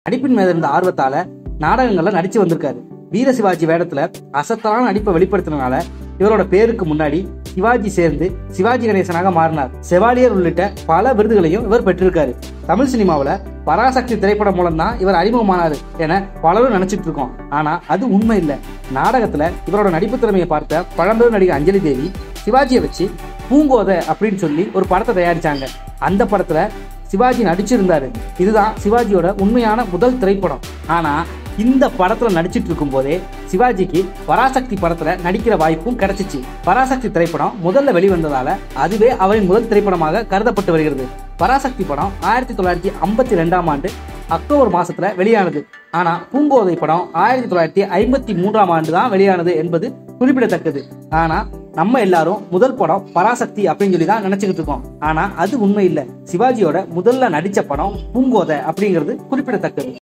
நடிப்பின் மேல இருந்த ஆர்வத்தால நாடகங்கள்ல நடிச்சு வந்திருக்காரு வீர சிவாஜி வேடத்துல அசத்தலான நடிப்பை வெளிப்படுத்தினால இவரோட பேருக்கு முன்னாடி சிவாஜி சேர்ந்து சிவாஜி கணேசனாக மாறினார் செவாலியர் உள்ளிட்ட பல விருதுகளையும் இவர் பெற்றிருக்காரு தமிழ் சினிமாவுல பராசக்தி திரைப்படம் மூலம் தான் இவர் அறிமுகமானாரு என பலரும் நினைச்சிட்டு இருக்கோம் ஆனா அது உண்மை இல்ல நாடகத்துல இவரோட நடிப்பு திறமையை பார்த்த பழம்பெரும் நடிகை அஞ்சலி தேவி சிவாஜியை வச்சு பூங்கோதை அப்படின்னு சொல்லி ஒரு படத்தை தயாரிச்சாங்க அந்த படத்துல சிவாஜி நடிச்சிருந்தாரு இதுதான் சிவாஜியோட உண்மையான முதல் திரைப்படம் ஆனா இந்த படத்துல நடிச்சிட்டு இருக்கும் போதே சிவாஜிக்கு பராசக்தி படத்துல நடிக்கிற வாய்ப்பும் கிடைச்சிச்சு பராசக்தி திரைப்படம் முதல்ல வெளிவந்ததால அதுவே அவரின் முதல் திரைப்படமாக கருதப்பட்டு வருகிறது பராசக்தி படம் ஆயிரத்தி தொள்ளாயிரத்தி ஐம்பத்தி ரெண்டாம் ஆண்டு அக்டோபர் மாசத்துல வெளியானது ஆனா பூங்கோதை படம் ஆயிரத்தி தொள்ளாயிரத்தி ஐம்பத்தி மூன்றாம் ஆண்டு தான் வெளியானது என்பது குறிப்பிடத்தக்கது ஆனா நம்ம எல்லாரும் முதல் படம் பராசக்தி அப்படின்னு சொல்லி தான் நினைச்சுக்கிட்டு இருக்கோம் ஆனா அது உண்மை இல்ல சிவாஜியோட முதல்ல நடிச்ச படம் பூங்கோதை அப்படிங்கிறது குறிப்பிடத்தக்கது